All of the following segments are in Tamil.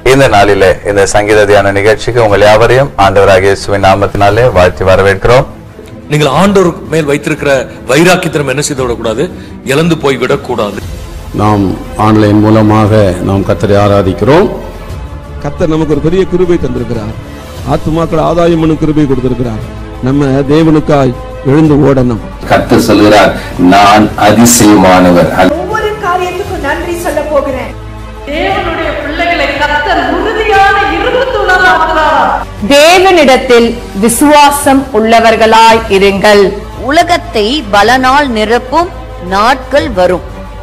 இந்த நாளிலே இந்த சங்கீத தியான நிகழ்ச்சிக்கு உங்கள் யாவரையும் ஆண்டவராகிய இயேசுவின் நாமத்தினாலே வாழ்த்தி வரவேற்கிறோம் நீங்கள் ஆண்டவர் மேல் வைத்திருக்கிற வைராக்கியத்தினம் என்ன செய்து விடக்கூடாது இழந்து போய் விடக்கூடாது நாம் ஆன்லைன் மூலமாக நாம் கத்தரை ஆராதிக்கிறோம் கர்த்தர் நமக்கு ஒரு பெரிய கிருபை தந்திருக்கிறார் ஆத்துமாக்கள் ஆதாயம் பண்ணும் கிருபை கொடுத்திருக்கிறார் நம்ம தேவனுக்காய் எழுந்து ஓடணும் கர்த்தர் சொல்கிறார் நான் அதிசயமானவர் ஒவ்வொரு காரியத்துக்கும் நன்றி சொல்ல போகிறேன் தேவனுடைய பிள்ளைகளை கர்த்தர் உறுதியான இரும்பு தூணாக்குகிறார் தேவனிடத்தில் விசுவாசம் உள்ளவர்களாய் இருங்கள் உலகத்தை பலனால் நிரப்பும் நாட்கள் வரும்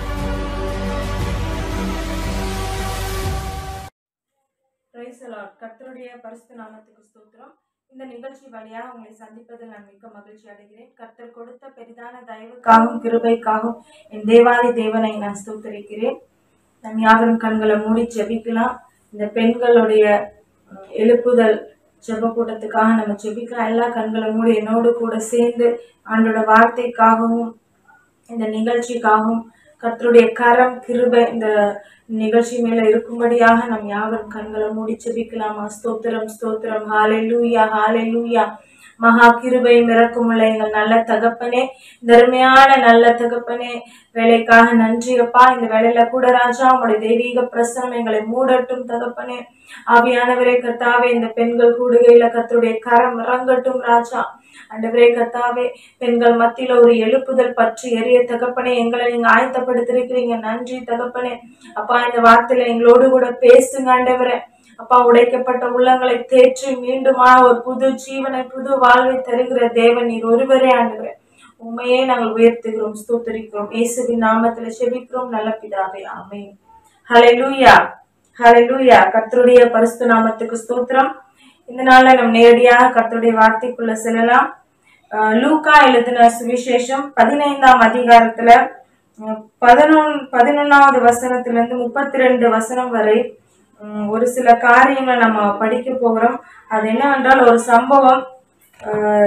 பிரைஸ் கர்த்தருடைய பரிசுத்த நாமத்துக்கு ஸ்தோத்திரம் இந்த நிகழ்ச்சி வழியாக உங்களை சந்திப்பதில் நான் மிக்க மகிழ்ச்சி அடைகிறேன் கர்த்தர் கொடுத்த பெரிதான தயவுக்காகவும் கிருபைக்காகவும் என் தேவாதி தேவனை நான் ஸ்தோத்தரிக்கிறேன் நம் யாவரும் கண்களை மூடி ஜெபிக்கலாம் இந்த பெண்களுடைய உம், எழுப்புதல் ஜெப கூட்டத்துக்காக நம்ம ஜெபிக்கலாம் எல்லா கண்களை மூடி என்னோடு கூட சேர்ந்து ஆண்டோட வார்த்தைக்காகவும் இந்த நிகழ்ச்சிக்காகவும் கர்த்தருடைய கரம் கிருபை இந்த நிகழ்ச்சி மேல இருக்கும்படியாக நம் யாவரும் கண்களை மூடி செபிக்கலாமா ஸ்தோத்திரம் ஸ்தோத்திரம் ஹாலே லூயா ஹாலே லூயா மகா கிருபை மிறக்குமுள்ள எங்கள் நல்ல தகப்பனே தர்மையான நல்ல தகப்பனே வேலைக்காக நன்றி அப்பா இந்த வேலையில கூட ராஜா உங்களுடைய தெய்வீக பிரசனம் எங்களை மூடட்டும் தகப்பனே ஆவியானவரே கர்த்தாவே இந்த பெண்கள் கூடுகையில கர்த்தருடைய கரம் இறங்கட்டும் ராஜா ஆண்டவரே கர்த்தாவே பெண்கள் மத்தியில ஒரு எழுப்புதல் பற்றி எரிய தகப்பனே எங்களை நீங்க ஆயத்தப்படுத்திருக்கிறீங்க நன்றி தகப்பனே அப்பா இந்த வார்த்தையில எங்களோடு கூட பேசுங்க ஆண்டவரே அப்பா உடைக்கப்பட்ட உள்ளங்களை தேற்றி மீண்டுமா ஒரு புது ஜீவனை புது வாழ்வை தருகிற தேவன் நீர் ஒருவரே ஆண்டவரே உண்மையே நாங்கள் உயர்த்துகிறோம் ஸ்தோத்தரிக்கிறோம் இயேசுவின் நாமத்துல செபிக்கிறோம் நல்ல பிதாவே ஆமென் ஹalleluya ஹalleluya கர்த்தருடைய பரிசுத்த நாமத்துக்கு ஸ்தோத்திரம் இந்த நாள்ல நம்ம நேரடியாக கர்த்தருடைய வார்த்தைக்குள்ள செல்லலாம் அஹ் லூக்கா எழுதின சுவிசேஷம் பதினைந்தாம் அதிகாரத்துல அஹ் பதினொன் பதினொன்னாவது வசனத்துல இருந்து முப்பத்தி ரெண்டு வசனம் வரை உம், ஒரு சில காரியங்களை நம்ம படிக்க போகிறோம் அது என்னவென்றால் ஒரு சம்பவம் அஹ்,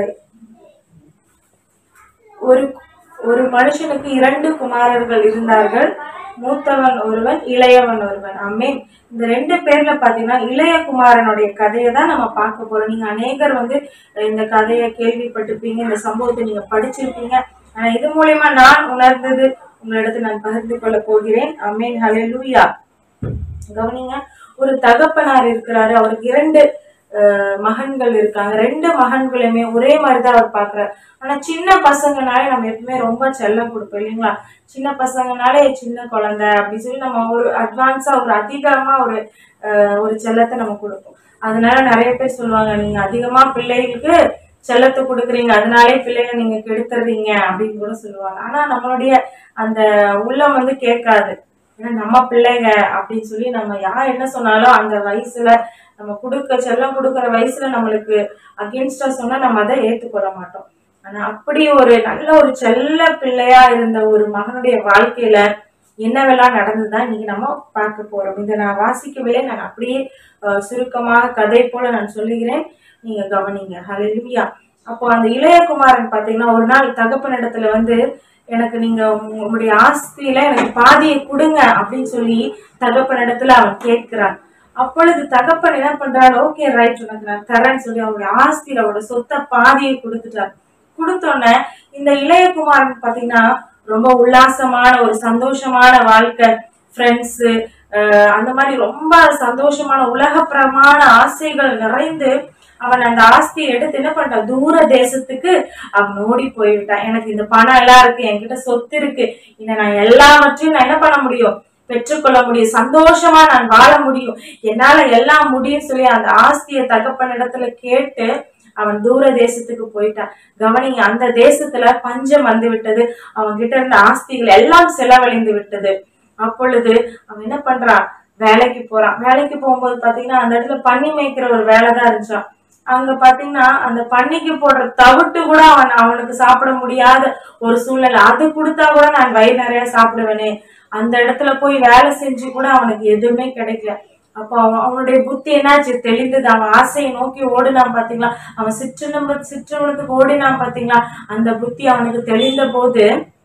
ஒரு ஒரு மனுஷனுக்கு இரண்டு குமாரர்கள் இருந்தார்கள் மூத்தவன் ஒருவன் இளையவன் ஒருவன் ஆமென் இந்த ரெண்டு பேர்ல பாத்தீங்கன்னா இளைய குமாரனுடைய கதையை தான் நம்ம பார்க்க போறோம் நீங்க அநேகர் வந்து இந்த கதையை கேள்விப்பட்டிருப்பீங்க இந்த சம்பவத்தை நீங்க படிச்சிருப்பீங்க ஆனா இது மூலியமா நான் உணர்ந்தது உங்களிடத்தில் நான் பகிர்ந்து கொள்ள போகிறேன் அமேன் ஹalleluya கவனிங்க ஒரு தகப்பனார் இருக்கிறாரு அவருக்கு இரண்டு அஹ், மகன்கள் இருக்காங்க ரெண்டு மகன்களுமே ஒரே மாதிரிதான் அவர் பாக்குறாரு ஆனா சின்ன பசங்கனாலே நம்ம எப்பவுமே ரொம்ப செல்லம் கொடுப்போம் இல்லைங்களா சின்ன பசங்கனாலே சின்ன குழந்தை அப்படின்னு சொல்லி நம்ம ஒரு அட்வான்ஸா ஒரு அதிகமா ஒரு அஹ், ஒரு செல்லத்தை நம்ம கொடுப்போம் அதனால நிறைய பேர் சொல்லுவாங்க நீங்க அதிகமா பிள்ளைகளுக்கு செல்லத்தை கொடுக்குறீங்க அதனாலே பிள்ளைங்க நீங்க கெடுத்துறீங்க அப்படின்னு கூட சொல்லுவாங்க ஆனா நம்மளுடைய அந்த உள்ளம் வந்து கேட்காது ஏன்னா நம்ம பிள்ளைங்க அப்படின்னு சொல்லி நம்ம யார் என்ன சொன்னாலும் அந்த வயசுல நம்ம கொடுக்க செல்லம் கொடுக்குற வயசுல நம்மளுக்கு அகேன்ஸ்டா சொன்னா நம்ம அதை ஏத்துக்கொள்ள மாட்டோம் ஆனா அப்படி ஒரு நல்ல ஒரு செல்ல பிள்ளையா இருந்த ஒரு மகனுடைய வாழ்க்கையில என்னவெல்லாம் நடந்ததுதான் இன்னைக்கு நம்ம பார்க்க போறோம் இதை நான் வாசிக்கவில்லை நான் அப்படியே அஹ், சுருக்கமாக கதை போல நான் சொல்லுகிறேன் நீங்க கவனிங்க ஹalleluya அப்போ அந்த இளையகுமாரன் பாத்தீங்கன்னா ஒரு நாள் தகப்பனிடத்துல வந்து எனக்கு நீங்க உங்க- உங்களுடைய ஆஸ்தியில எனக்கு பாதியை கொடுங்க அப்படின்னு சொல்லி தகப்பனிடத்துல அவன் கேட்கிறான் அப்பொழுது தகப்பன் என்ன பண்றாரு ஓகே ரைட் உனக்கு நான் தரேன்னு சொல்லி அவருடைய ஆஸ்தியில அவரோட சொத்தை பாதியை கொடுத்துட்டார் கொடுத்தோன்னே இந்த இளையகுமாரன் பாத்தீங்கன்னா ரொம்ப உல்லாசமான ஒரு சந்தோஷமான வாழ்க்கை ஃப்ரெண்ட்ஸ் அந்த மாதிரி ரொம்ப சந்தோஷமான உலகப்பிரமான ஆசைகள் நிறைந்து அவன் அந்த ஆஸ்தியை எடுத்து என்ன பண்ணிட்டான் தூர தேசத்துக்கு அவன் ஓடி போய்விட்டான் எனக்கு இந்த பணம் எல்லாம் இருக்கு என்கிட்ட சொத்து இருக்கு இதை நான் எல்லாவற்றையும் நான் என்ன பண்ண முடியும் பெற்றுக்கொள்ள முடியும் சந்தோஷமா நான் வாழ முடியும் என்னால எல்லாம் முடியும் சொல்லி அந்த ஆஸ்திய தகப்பன் இடத்துல கேட்டு அவன் தூர தேசத்துக்கு போயிட்டான் கவனிங்க அந்த தேசத்துல பஞ்சம் வந்து விட்டது அவன் கிட்ட இருந்த ஆஸ்திகள் எல்லாம் செலவழிந்து விட்டது அப்பொழுது அவன் என்ன பண்றான் வேலைக்கு போறான் வேலைக்கு போகும்போது பாத்தீங்கன்னா அந்த இடத்துல பன்னி மேய்க்கிற ஒரு வேலை தான் இருந்துச்சான் அங்க பாத்தீங்கன்னா அந்த பன்னிக்கு போடுற தவிட்டு கூட அவன் அவனுக்கு சாப்பிட முடியாத ஒரு சூழ்நிலை அது கொடுத்தா கூட நான் வயிறு நிறைய சாப்பிடுவேனே அந்த இடத்துல போய் வேலை செஞ்சு கூட அவனுக்கு எதுவுமே கிடைக்கல அப்போ அவன் அவனுடைய புத்தி என்னாச்சு தெளிந்தது அவன் ஆசையை நோக்கி ஓடினான் பாத்தீங்களா அவன் சிற்றினம்பு சிற்றவனுக்கு ஓடினான் பாத்தீங்களா அந்த புத்தி அவனுக்கு தெளிந்த போது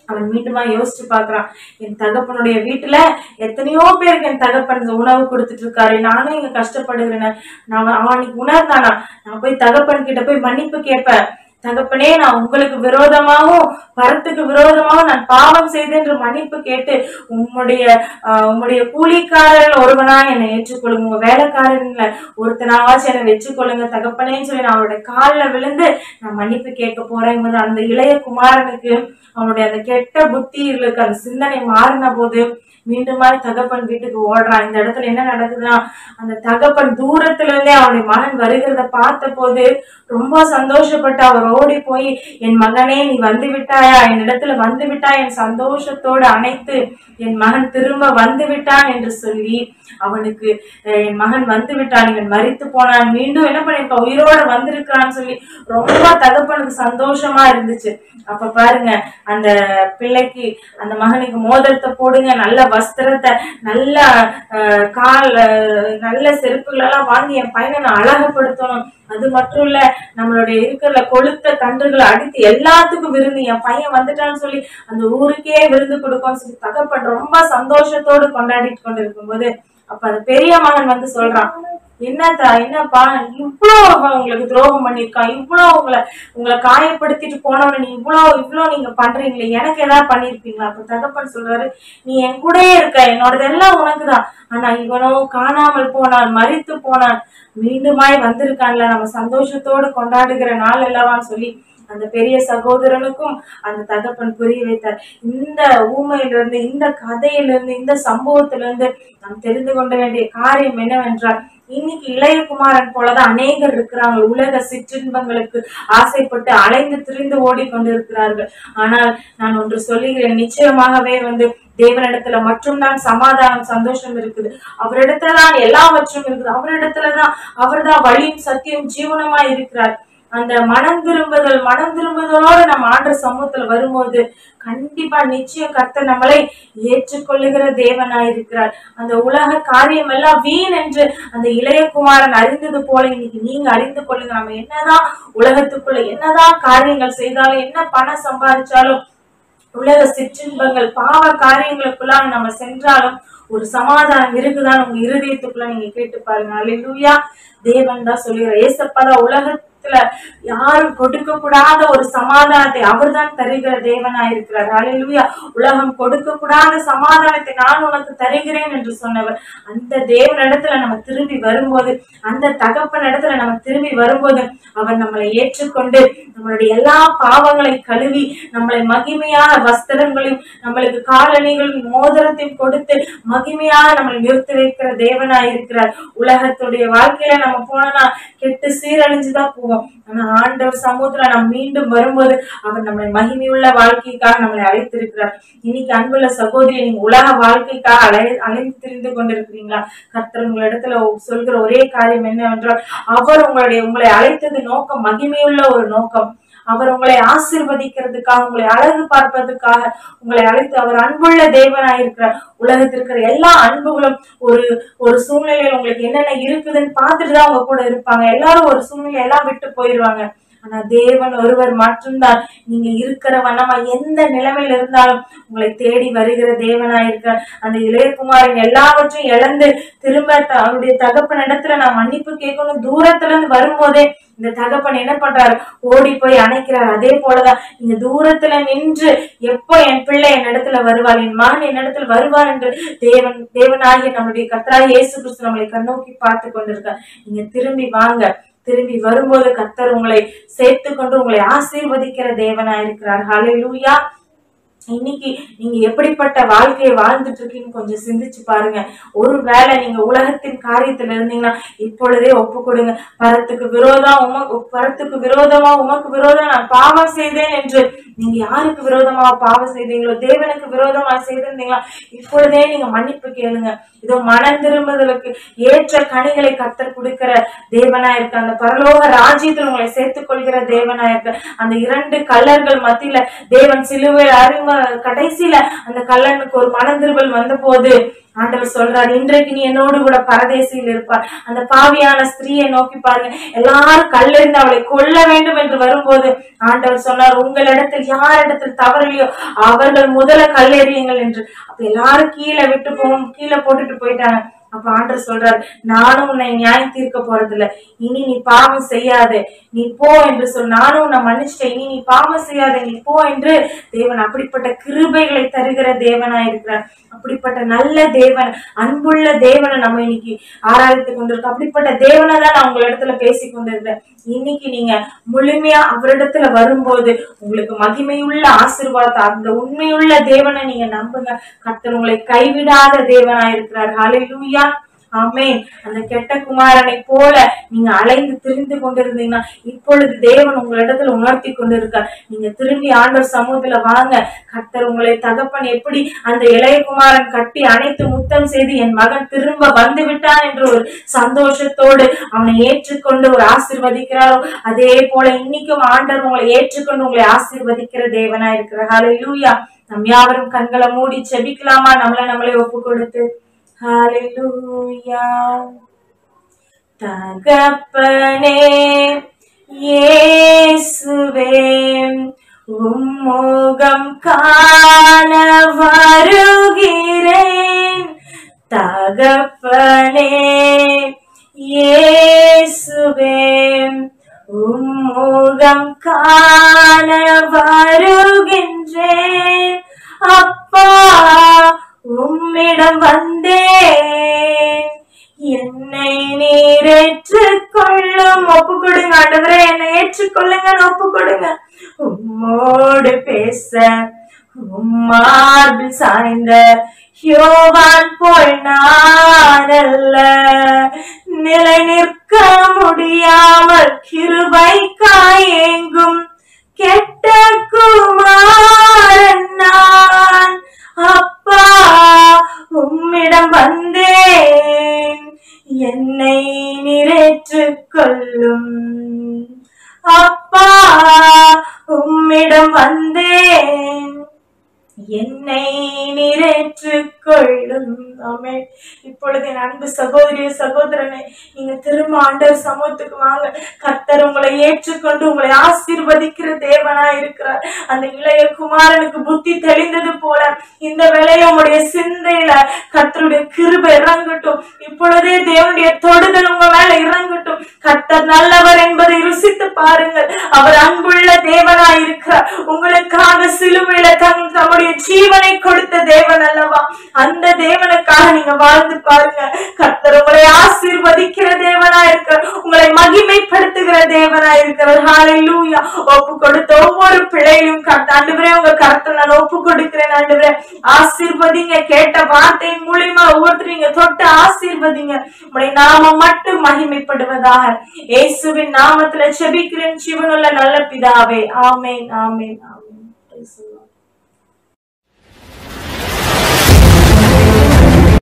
அவன் மீண்டுமா யோசிச்சு பார்க்கறான் என் தகப்பனுடைய வீட்டுல எத்தனையோ பேருக்கு என் தகப்பன் இந்த உணவு கொடுத்துட்டு இருக்காரு நானும் இங்க கஷ்டப்படுகிறேன் நான் அவன் அன்னைக்கு உணர்ந்தானா நான் போய் தகப்பன் கிட்ட போய் மன்னிப்பு கேட்பேன் தகப்பனே நான் உங்களுக்கு விரோதமாகவும் பரத்துக்கு விரோதமாகவும் நான் பாவம் செய்தேன் என்று மன்னிப்பு கேட்டு உம்முடைய ஆஹ், உம்முடைய கூலிக்காரர்கள் ஒருவனா என்னை ஏற்றுக்கொள்ளுங்க உங்க வேலைக்காரன்ல ஒருத்தனாவாச்சும் என்னை வச்சுக்கொள்ளுங்க தகப்பனேன்னு சொல்லி நான் அவருடைய காலில் விழுந்து நான் மன்னிப்பு கேட்க போறேன் போது அந்த இளைய குமாரனுக்கு அவனுடைய அந்த கெட்ட புத்திகளுக்கு அந்த சிந்தனை மாறின போது மீண்டுமாய் தகப்பன் வீட்டுக்கு ஓடுறான் இந்த இடத்துல என்ன நடக்குதுன்னா அந்த தகப்பன் தூரத்துல இருந்தே அவனுடைய மகன் வருகிறத பார்த்த போது ரொம்ப சந்தோஷப்பட்டு அவர் ஓடி போய் என் மகனே நீ வந்து விட்டாயா என் இடத்துல வந்து விட்டாய் என் சந்தோஷத்தோடு அணைத்து என் மகன் திரும்ப வந்து விட்டான் என்று சொல்லி அவனுக்கு அஹ், என் மகன் வந்து விட்டான் இவன் மரித்து போனான் மீண்டும் என்ன பண்ணிருக்கான் உயிரோட வந்திருக்கிறான்னு சொல்லி ரொம்ப தகப்பனுக்கு சந்தோஷமா இருந்துச்சு அப்ப பாருங்க அந்த பிள்ளைக்கு அந்த மகனுக்கு மோதிரத்தை போடுங்க நல்ல வஸ்திரத்தை நல்ல அஹ், கால் அஹ், நல்ல செருப்புகள் எல்லாம் வாங்கி என் பையனை நான் அழகுபடுத்தணும் அது மட்டும் இல்ல நம்மளுடைய இருக்கிற கொளுத்த கன்றுகளை அடித்து எல்லாத்துக்கும் விருந்து என் பையன் வந்துட்டான்னு சொல்லி அந்த ஊருக்கே விருந்து கொடுக்கும்னு சொல்லி தகப்பன் ரொம்ப சந்தோஷத்தோடு கொண்டாடிட்டு கொண்டு இருக்கும்போது அப்ப அந்த பெரிய மகன் வந்து சொல்றான் என்னத்தா என்னப்பா இவ்வளோ அவன் உங்களுக்கு துரோகம் பண்ணியிருக்கான் இவ்வளோ உங்களை உங்களை காயப்படுத்திட்டு போனவனை நீ இவ்வளோ இவ்வளோ நீங்க பண்றீங்களே எனக்கு ஏதாவது பண்ணிருப்பீங்களா அப்ப தகப்பன் சொல்றாரு நீ என் கூடயே இருக்க என்னோடதெல்லாம் உனக்குதான் ஆனா இவனோ காணாமல் போனான் மறித்து போனான் மீண்டுமாய் வந்திருக்கான்ல நம்ம சந்தோஷத்தோடு கொண்டாடுகிற நாள் அல்லவான்னு சொல்லி அந்த பெரிய சகோதரனுக்கும் அந்த தகப்பன் புரிய வைத்தார் இந்த ஊமையிலிருந்து இந்த கதையிலிருந்து இந்த சம்பவத்திலிருந்து நாம் தெரிந்து கொள்ள வேண்டிய காரியம் என்னவென்றால் இன்னைக்கு இளையகுமாரன் போலதான் அநேகர் இருக்கிறாங்க உலக சிற்றின்பங்களுக்கு ஆசைப்பட்டு அலைந்து திரிந்து ஓடிக்கொண்டிருக்கிறார்கள் ஆனால் நான் ஒன்று சொல்லுகிறேன் நிச்சயமாகவே வந்து தேவனிடத்துல மட்டும்தான் சமாதானம் சந்தோஷம் இருக்குது அவரிடத்துலதான் எல்லாவற்றும் இருக்குது அவரிடத்துலதான் அவர்தான் வழியும் சத்தியம் ஜீவனமா இருக்கிறார் அந்த மனம் திரும்புதல் மனம் திரும்புதலோட நம்ம ஆண்டு சமூகத்துல வரும்போது கண்டிப்பா நிச்சயம் கர்த்தர் நம்மளை ஏற்றுக்கொள்ளுகிற தேவனாயிருக்கிறார் அந்த உலக காரியம் எல்லாம் வீண் என்று அந்த இளையகுமாரன் அறிந்தது போல இன்னைக்கு நீங்க அறிந்து கொள்ளுங்க நம்ம என்னதான் உலகத்துக்குள்ள என்னதான் காரியங்கள் செய்தாலும் என்ன பணம் சம்பாதிச்சாலும் உலக சிற்றின்பங்கள் பாவ காரியங்களுக்குள்ள நம்ம சென்றாலும் ஒரு சமாதானம் இருக்குதான் உங்க இருதயத்துக்குள்ள நீங்க கேட்டு பாருங்க அல்லேலூயா தேவன் தான் சொல்லுகிறார் ஏசப்பா தான் உலகத்துல யாரும் கொடுக்க கூடாத ஒரு சமாதானத்தை அவர்தான் தருகிற தேவனா இருக்கிறார் அல்லேலூயா உலகம் கொடுக்க கூடாத சமாதானத்தை நான் உனக்கு தருகிறேன் என்று சொன்னவர் அந்த தேவனிடத்துல நம்ம திரும்பி வரும்போது அந்த தகப்பன் இடத்துல நம்ம திரும்பி வரும்போது அவர் நம்மளை ஏற்றுக்கொண்டு நம்மளுடைய எல்லா பாவங்களை கழுவி நம்மளை மகிமையான வஸ்திரங்களையும் நம்மளுக்கு காலணிகளையும் மோதிரத்தையும் கொடுத்து மகிமையாக நம்மளை நிறுத்தி வைக்கிற தேவனாய் இருக்கிறார் உலகத்துடைய வாழ்க்கையில நம்ம போனோம்னா கெட்டு சீரழிஞ்சுதான் போவோம் ஆனா ஆண்டவர் சமூகத்துல நம்ம மீண்டும் வரும்போது அவர் நம்மளை மகிமையுள்ள வாழ்க்கைக்காக நம்மளை அழைத்திருக்கிறார் இன்னைக்கு அன்புள்ள சகோதரி நீங்க உலக வாழ்க்கைக்காக அலை அலைந்து திரிந்து கொண்டிருக்கிறீங்களா கர்த்தர் உங்களிடத்துல சொல்கிற ஒரே காரியம் என்னவென்றால் அவர் உங்களுடைய உங்களை அழைத்தது நோக்கம் மகிமையுள்ள ஒரு நோக்கம் அவர் உங்களை ஆசீர்வதிக்கிறதுக்காக உங்களை அழகு பார்ப்பதற்காக உங்களை அழைத்து அவர் அன்புள்ள தேவனாயிருக்கிறார் உலகத்தில் இருக்கிற எல்லா அன்புகளும் ஒரு ஒரு சூழ்நிலையில் உங்களுக்கு என்னென்ன இருக்குதுன்னு பார்த்துட்டு தான் உங்க கூட இருப்பாங்க எல்லாரும் ஒரு சூழ்நிலை எல்லாம் விட்டு போயிருவாங்க ஆனா தேவன் ஒருவர் மட்டும்தான் நீங்க இருக்கிற வண்ணமா எந்த நிலைமையில இருந்தாலும் உங்களை தேடி வருகிற தேவனாயிருக்கிறார் அந்த இளையகுமாரன் எல்லாவற்றையும் இழந்து திரும்ப த- அவருடைய தகப்பன் இடத்துல நான் மன்னிப்பு கேட்கணும் தூரத்துல இருந்து வரும்போதே இந்த தகப்பன் என்ன பண்றாரு ஓடி போய் அணைக்கிறார் அதே போலதான் நீங்க தூரத்துல நின்று எப்போ என் பிள்ளை என் இடத்துல வருவாள் என் மகன் என் இடத்துல வருவார் என்று தேவன் தேவனாகிய நம்முடைய கர்த்தராகிய இயேசு கிறிஸ்து நம்மளை கண்ணோக்கி பார்த்து கொண்டிருக்கார் நீங்க திரும்பி வாங்க திரும்பி வரும்போது கர்த்தர் உங்களை சேர்த்து கொண்டு உங்களை ஆசீர்வதிக்கிற தேவனாயிருக்கிறார் ஹalleluya இன்னைக்கு நீங்க எப்படிப்பட்ட வாழ்க்கையை வாழ்ந்துட்டு இருக்கீங்கன்னு கொஞ்சம் சிந்திச்சு பாருங்க ஒருவேளை நீங்க உலகத்தின் காரியத்துல இருந்தீங்கன்னா இப்பொழுதே ஒப்பு கொடுங்க பரத்துக்கு விரோதம் உமக்கு பரத்துக்கு விரோதமா உமக்கு விரோதம் நான் பாவம் செய்தேன் என்று நீங்க யாருக்கு விரோதமா பாவம் செய்தீங்களோ தேவனுக்கு விரோதமா செய்திருந்தீங்களா இப்பொழுதே நீங்க மன்னிப்பு கேளுங்க இதோ மனம் திரும்புதலுக்கு ஏற்ற கனிகளை கத்தர் கொடுக்கிற தேவனா இருக்க அந்த பரலோக ராஜ்யத்தில் உங்களை சேர்த்துக் கொள்கிற தேவனா இருக்க அந்த இரண்டு கல்லர்கள் மத்தியில தேவன் சிலுவை அறிம கடைசியில அந்த கல்லனுக்கு ஒரு மனம் திரும்பல் வந்த போது ஆண்டவர் சொல்றாரு இன்றைக்கு நீ என்னோடு கூட பரதேசியில் இருப்பார் அந்த பாவியான ஸ்திரீயை நோக்கி பாருங்க எல்லாரும் கல்லெறிந்து அவளை கொல்ல வேண்டும் என்று வரும்போது ஆண்டவர் சொன்னார் உங்களிடத்தில் யாரிடத்தில் தவறிலையோ அவர்கள் முதல கல்லெறியுங்கள் என்று அப்ப எல்லாரும் கீழே விட்டு போகும் கீழே போட்டுட்டு போயிட்டாங்க அப்ப ஆண்டவர் சொல்றாரு நானும் உன்னை நியாயம் தீர்க்க போறதில்ல இனி நீ பாவம் செய்யாதே நீ போ என்று சொல் நானும் உன்னை மன்னிச்சிட்டேன் இனி நீ பாவம் செய்யாதே நீ போ என்று தேவன் அப்படிப்பட்ட கிருபைகளை தருகிற தேவனா இருக்கிறார் அப்படிப்பட்ட நல்ல தேவன் அன்புள்ள தேவனை நம்ம இன்னைக்கு ஆராய்த்து கொண்டிருக்கோம் அப்படிப்பட்ட தேவனை தான் நான் உங்க இடத்துல பேசி கொண்டிருக்கிறேன் இன்னைக்கு நீங்க முழுமையா அவரிடத்துல வரும்போது உங்களுக்கு மகிமையுள்ள ஆசீர்வாதத்தை அந்த உண்மையுள்ள தேவனை நீங்க நம்புங்க கர்த்தர் உங்களை கைவிடாத தேவனா இருக்கிறார் ஹalleluya ஆமென் அந்த கெட்ட குமாரனை போல நீங்க அலைந்து திரிந்து கொண்டிருந்தீங்கன்னா இப்பொழுது தேவன் உங்களிடத்துல உணர்த்தி கொண்டிருக்கார் நீங்க திரும்பி ஆண்டவர் சமூகத்துல வாங்க கர்த்தர் உங்களை தகப்பன் எப்படி அந்த இளைய குமாரன் கட்டி அணைத்து முத்தம் செய்து என் மகன் திரும்ப வந்து விட்டான் என்ற ஒரு சந்தோஷத்தோடு அவனை ஏற்றுக்கொண்டு ஒரு ஆசீர்வதிக்கிறாரோ அதே போல இன்னைக்கும் ஆண்டவர் உங்களை ஏற்றுக்கொண்டு உங்களை ஆசீர்வதிக்கிற தேவனா இருக்கிறார் ஹalleluya நம் யாவரும் கண்களை மூடி செபிக்கலாமா நம்மளை நம்மளே ஒப்பு கொடுத்து ஹalleluya தகப்பனே இயேசுவே உம்முகம் காண வருகிறேன் தகப்பனே இயேசுவே உம்முகம் காண வருகின்றேன் அப்பா உம்மிடம் வந்தேன் என்னை நீர் ஏற்றுக்கொள்ளும் ஒப்பு கொடுங்க ஆண்டவரே என்னை ஏற்றுக்கொள்ளுங்க ஒப்பு கொடுங்க உம்மோடு பேச உம்மார்பில் சாய்ந்த யோவான் போல் நான் அல்ல நிலை நிற்க முடியாமல் கிருபைக்காய் ஏங்கும் கெட்ட குமாரன் நான் அப்பா உம்மிடம் வந்தேன் என்னை நிறைற்றுக் கொள்ளும் அப்பா உம்மிடம் வந்தேன் என்னை நிறைற்றுக் கொள்ளும் ஆமென் இப்பொழுது என் அன்பு சகோதரி சகோதரனே நீங்க திரும்ப ஆண்டவர் சமூகத்துக்கு வாங்க கர்த்தர் உங்களை ஏற்றுக்கொண்டு உங்களை ஆசீர்வதிக்கிற தேவனா இருக்கிறார் அந்த இளைய குமாரனுக்கு புத்தி தெளிந்தது போல இந்த வேளையில உங்களுடைய சிந்தையில கர்த்தருடைய கிருபை இறங்கட்டும் இப்பொழுதே தேவனுடைய தொடுதல் உங்க மேல இறங்கட்டும் கர்த்தர் நல்லவர் என்பதை ருசித்து பாருங்கள் அவர் அன்புள்ள தேவனா இருக்கிறார் உங்களுக்காக சிலுவையில தம் தம்முடைய ஜீவனை கொடுத்த தேவன் அல்லவா அந்த தேவனுக்காக நீங்க வாழ்ந்து பாருங்க கர்த்தர் உங்களை ஆசீர்வதிக்கிற தேவனா இருக்கிறார் உங்களை மகிமைப்படுத்துகிற தேவனா இருக்கிறார் ஹalleluya ஒப்பு கொடுத்த ஒவ்வொரு பிள்ளையும் ஆண்டவரே உங்க கருத்தை நான் ஒப்பு கொடுக்கிறேன் ஆண்டவரே ஆசீர்வதிங்க கேட்ட வார்த்தை மூலியமா ஒவ்வொருத்தரும் நீங்க தொட்டு ஆசீர்வதிங்க உடைய நாமம் மட்டும் மகிமைப்படுவதாக இயேசுவின் நாமத்துல செபிக்கிறேன் சிவனுள்ள நல்ல பிதாவே ஆமென் ஆமென் ஆமென்